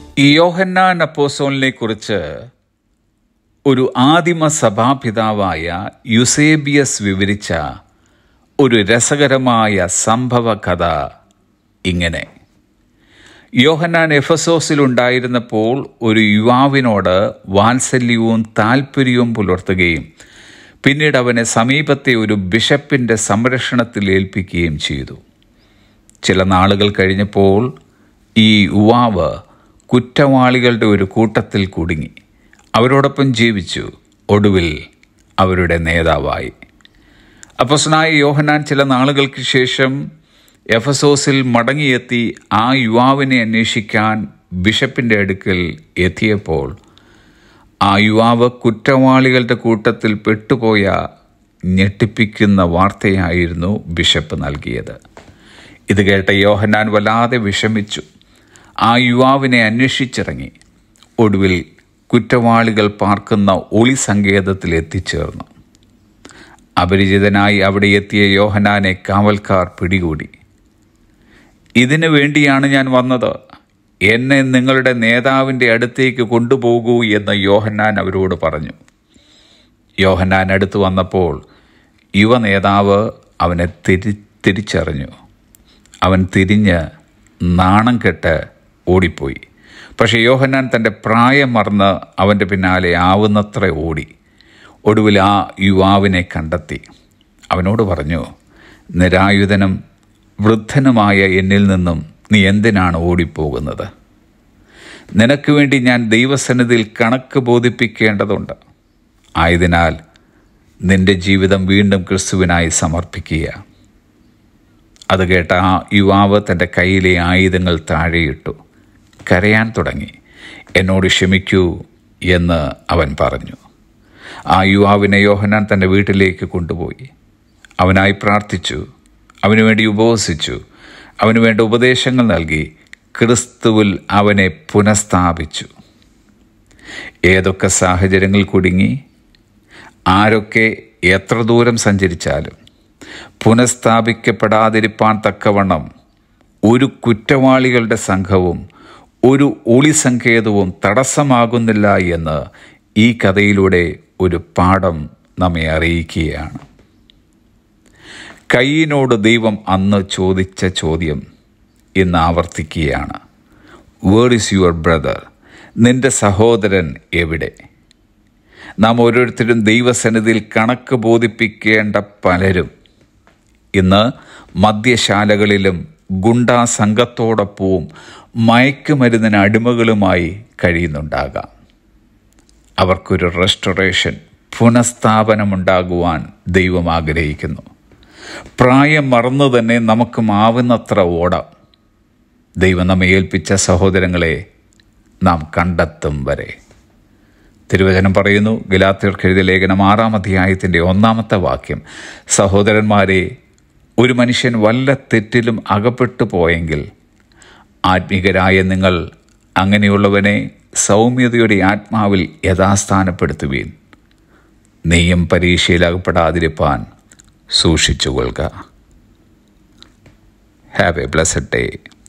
ഈ യോഹന്നാൻ അപ്പോസോലിനെ കുറിച്ച് ഒരു ആദിമ സഭാപിതാവായ യുസേബിയസ് വിവരിച്ച ഒരു രസകരമായ സംഭവ കഥ ഇങ്ങനെ യോഹന്നാൻ എഫസോസിലുണ്ടായിരുന്നപ്പോൾ ഒരു യുവാവിനോട് വാത്സല്യവും താല്പര്യവും പുലർത്തുകയും പിന്നീട് അവനെ സമീപത്തെ ഒരു ബിഷപ്പിൻ്റെ സംരക്ഷണത്തിൽ ഏൽപ്പിക്കുകയും ചെയ്തു ചില നാളുകൾ കഴിഞ്ഞപ്പോൾ ഈ യുവാവ് കുറ്റവാളികളുടെ ഒരു കൂട്ടത്തിൽ കുടുങ്ങി അവരോടൊപ്പം ജീവിച്ചു ഒടുവിൽ അവരുടെ നേതാവായി അപ്പസ്നായ യോഹനാൻ ചില നാളുകൾക്ക് ശേഷം എഫസോസിൽ മടങ്ങിയെത്തി ആ യുവാവിനെ അന്വേഷിക്കാൻ ബിഷപ്പിൻ്റെ അടുക്കൽ എത്തിയപ്പോൾ ആ യുവാവ് കുറ്റവാളികളുടെ കൂട്ടത്തിൽ പെട്ടുപോയ ഞെട്ടിപ്പിക്കുന്ന വാർത്തയായിരുന്നു ബിഷപ്പ് നൽകിയത് ഇത് കേട്ട യോഹന്നാൻ വല്ലാതെ വിഷമിച്ചു ആ യുവാവിനെ അന്വേഷിച്ചിറങ്ങി ഒടുവിൽ കുറ്റവാളികൾ പാർക്കുന്ന ഒളി സങ്കേതത്തിൽ എത്തിച്ചേർന്നു അപരിചിതനായി അവിടെ എത്തിയ യോഹനാനെ കാവൽക്കാർ പിടികൂടി ഇതിനു വേണ്ടിയാണ് ഞാൻ വന്നത് എന്നെ നിങ്ങളുടെ നേതാവിൻ്റെ അടുത്തേക്ക് കൊണ്ടുപോകൂ എന്ന് യോഹന്നാൻ അവരോട് പറഞ്ഞു യോഹന്നാൻ അടുത്ത് വന്നപ്പോൾ യുവ നേതാവ് അവനെ തിരി തിരിച്ചറിഞ്ഞു അവൻ തിരിഞ്ഞ് നാണം കെട്ട് ഓടിപ്പോയി പക്ഷെ യോഹന്നാൻ തൻ്റെ പ്രായം മറന്ന് അവൻ്റെ പിന്നാലെ ആവുന്നത്ര ഓടി ഒടുവിൽ ആ യുവാവിനെ കണ്ടെത്തി അവനോട് പറഞ്ഞു നിരായുധനും വൃദ്ധനുമായ എന്നിൽ നിന്നും നീ എന്തിനാണ് ഓടിപ്പോകുന്നത് നിനക്ക് വേണ്ടി ഞാൻ ദൈവസന്നിധിയിൽ കണക്ക് ബോധിപ്പിക്കേണ്ടതുണ്ട് ആയതിനാൽ നിന്റെ ജീവിതം വീണ്ടും ക്രിസ്തുവിനായി സമർപ്പിക്കുക അത് കേട്ട ആ യുവാവ് തൻ്റെ കയ്യിലെ ആയുധങ്ങൾ താഴെയിട്ടു കരയാൻ തുടങ്ങി എന്നോട് ക്ഷമിക്കൂ എന്ന് അവൻ പറഞ്ഞു ആ യുവാവിനെ യോഹനാൻ തൻ്റെ വീട്ടിലേക്ക് കൊണ്ടുപോയി അവനായി പ്രാർത്ഥിച്ചു അവനു വേണ്ടി ഉപവസിച്ചു അവന് വേണ്ട ഉപദേശങ്ങൾ നൽകി ക്രിസ്തുവിൽ അവനെ പുനഃസ്ഥാപിച്ചു ഏതൊക്കെ സാഹചര്യങ്ങൾ കുടുങ്ങി ആരൊക്കെ എത്ര ദൂരം സഞ്ചരിച്ചാലും പുനഃസ്ഥാപിക്കപ്പെടാതിരിപ്പാൻ തക്കവണ്ണം ഒരു കുറ്റവാളികളുടെ സംഘവും ഒരു ഒളി സങ്കേതവും തടസ്സമാകുന്നില്ല എന്ന് ഈ കഥയിലൂടെ ഒരു പാഠം നമ്മെ അറിയിക്കുകയാണ് കയ്യിനോട് ദൈവം അന്ന് ചോദിച്ച ചോദ്യം ഇന്ന് ആവർത്തിക്കുകയാണ് വേർ ഇസ് യുവർ ബ്രദർ നിന്റെ സഹോദരൻ എവിടെ നാം ഓരോരുത്തരും ദൈവസന്നിധിയിൽ കണക്ക് ബോധിപ്പിക്കേണ്ട പലരും ഇന്ന് മദ്യശാലകളിലും ഗുണ്ടാ സംഘത്തോടൊപ്പവും മയക്കുമരുന്നിന് അടിമകളുമായി കഴിയുന്നുണ്ടാകാം അവർക്കൊരു റെസ്റ്റോറേഷൻ പുനഃസ്ഥാപനമുണ്ടാകുവാൻ ദൈവം ആഗ്രഹിക്കുന്നു പ്രായം മറന്നു തന്നെ നമുക്ക് മാവുന്നത്ര ഓടാം ദൈവം നമ്മെ ഏൽപ്പിച്ച സഹോദരങ്ങളെ നാം കണ്ടെത്തും വരെ തിരുവചനം പറയുന്നു ഗലാത്യർക്ക് എഴുതിയ ലേഖനം ആറാം അധ്യായത്തിൻ്റെ ഒന്നാമത്തെ വാക്യം സഹോദരന്മാരെ ഒരു മനുഷ്യൻ വല്ല തെറ്റിലും അകപ്പെട്ടു പോയെങ്കിൽ ആത്മീകരായ നിങ്ങൾ അങ്ങനെയുള്ളവനെ സൗമ്യതയുടെ ആത്മാവിൽ യഥാസ്ഥാനപ്പെടുത്തുവീൻ നെയ്യും പരീക്ഷയിൽ അകപ്പെടാതിരിപ്പാൻ സൂക്ഷിച്ചുകൊള്ളുക ഹാവ് എ ബ്ലസ്ഡ് ഡേ